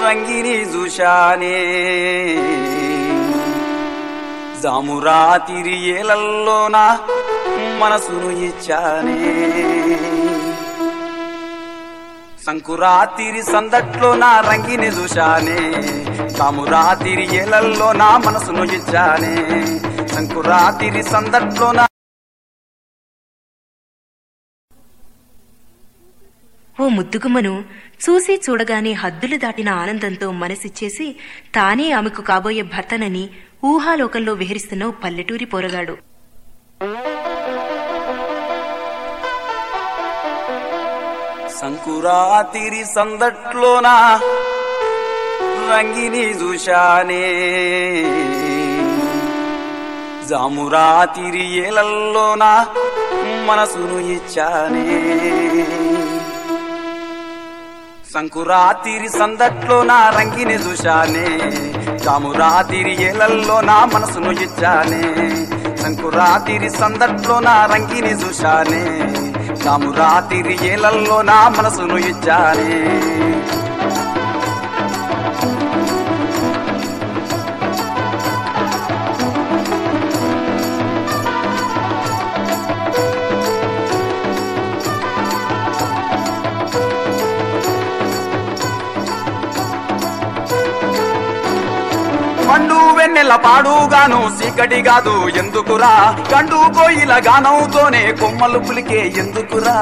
రంగిని చూశానే జామురాతిరి ఏలల్లోన మనసును ఇచ్చానే సంకురాతిరి సందట్లో నా రంగిని చూశానే జామురాతిరి ఏలల్లో నా మనసును ఇచ్చానే సంకురాతిరి సందట్లో నా ఓ ముద్దుగుమ్మను చూసి చూడగానే హద్దులు దాటిన ఆనందంతో మనసిచ్చేసి తానే ఆమెకు కాబోయే భర్తనని ఊహాలోకంలో విహరిస్తున్న ఓ పల్లెటూరి పోరగాడు సంకురాతిరి సందట్లోన రంగిని చూశానే జామురాతిరి ఏలల్లోన మనసును ఇచ్చానే సంకురాతిరి సందట్లోన రంగిని చూశానే జామురాతిరి ఏలల్లో నా మనసును ఇచ్చానే సంకురాతిరి సందట్లోన రంగిని చూశానే జామురాతిరి ఏలల్లో నా మనసును ఇచ్చానే పండు వెన్నెల పాడుగాను సీకటి కాదు ఎందుకురా కండు కోయిల గానంతోనే కొమ్మలు పులికే ఎందుకురా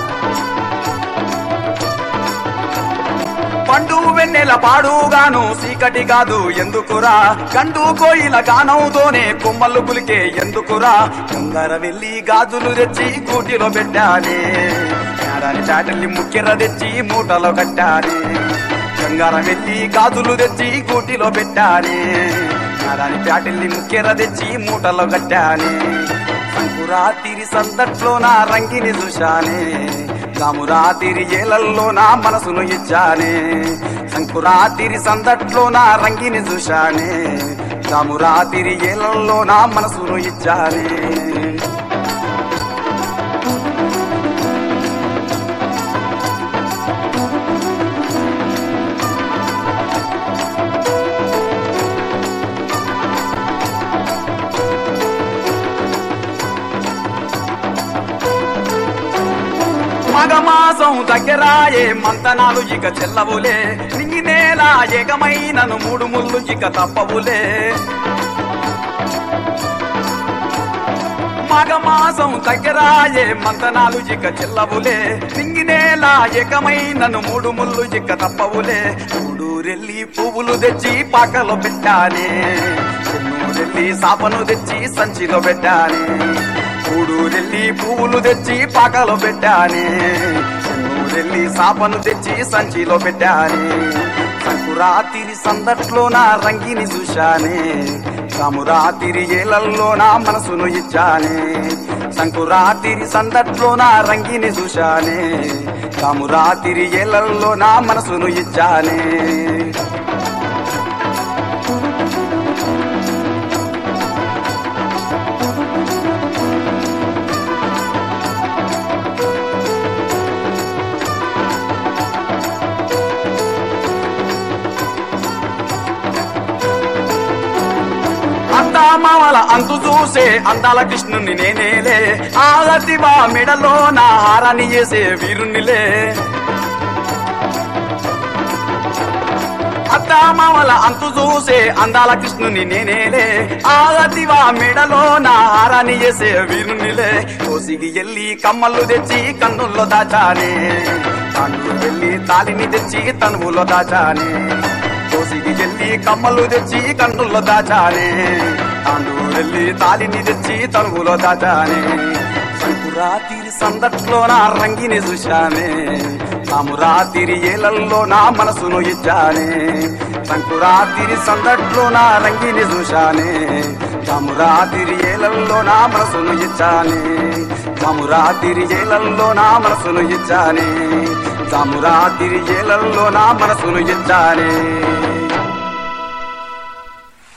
పండు వెన్నెల పాడుగాను సీకటి కాదు ఎందుకురా కండు కోయిల గానంతోనే కొమ్మలు పులికే ఎందుకురా కంగార వెళ్ళి గాజులు తెచ్చి కూటిలో పెట్టాలి ఏడాది చాటల్ని ముక్కెర తెచ్చి మూటలో కట్టాలి కంగార వెళ్ళి గాజులు తెచ్చి కూటిలో పెట్టాలి ఏడాది చాటల్ని ముక్కెర తెచ్చి మూటలో కట్టాలి సంకురాతిరి సందట్లో నా రంగిని చూశానే రామురాతిరి ఏలల్లో నా మనసును ఇచ్చానే సంకురాతిరి సందట్లో నా రంగిని చూశానే రామురాతిరి ఏలల్లో నా మనసును ఇచ్చానే మగమాసం దగ్గరాయే మంతనాలు ఇక చెల్లవులే నింగి నేల ఏకమైనను మూడు ముళ్ళు ఇక తప్పవులే మగమాసం దగ్గరాయే మంతనాలు ఇక చెల్లవులే నింగి నేల ఏకమైనను మూడు ముళ్ళు ఇక తప్పవులే ఊడూరెళ్ళి పువ్వులు తెచ్చి పాకలో పెట్టానే చెన్నూరెళ్ళి సాపను తెచ్చి సంచిలో పెట్టానే ఊడూరెళ్ళి పువ్వులు తెచ్చి పాకలో పెట్టానే చెన్నూరెళ్ళి సాపను తెచ్చి సంచిలో పెట్టానే సంకురాతిరి సందట్లో నా రంగిని చూశానే రామురాతిరి ఏలల్లో నా మనసును ఇచ్చానే సంకురాతిరి సందట్లో నా రంగిని చూశానే రామురాతిరి ఏలల్లో నా మనసును ఇచ్చానే మామల అంతు చూసే అందాల కృష్ణుని నేనేలే ఆగతివా మెడలో నా హారాన్ని చేసే వీరునిలే అత్తామామల అంతు చూసే అందాల కృష్ణుని నేనేలే ఆగతివా మెడలో నా హారాన్ని చేసే వీరునిలే కోసిగి ఎల్లి కమ్మలు తెచ్చి కన్నుల్లో దాచానే కన్ను వెళ్ళి తాలిని తెచ్చి తనువులో దాచానే కోసిగి ఎల్లి కమ్మలు తెచ్చి కన్నుల్లో దాచానే తాండు వెళ్ళి తాలిని తెచ్చి తనువులో దాచానే సంకురాతిరి సందట్లో నా రంగిని చూశానే రామురాతిరి ఏలల్లో నా మనసును ఇచ్చానే సంకురాతిరి సందట్లో నా రంగిని చూశానే రామురాతిరి ఏలల్లో నా మనసును ఇచ్చానే రామురాతిరి ఏలల్లో నా మనసును ఇచ్చానే రామురాతిరి ఏలల్లో నా మనసును ఇచ్చానే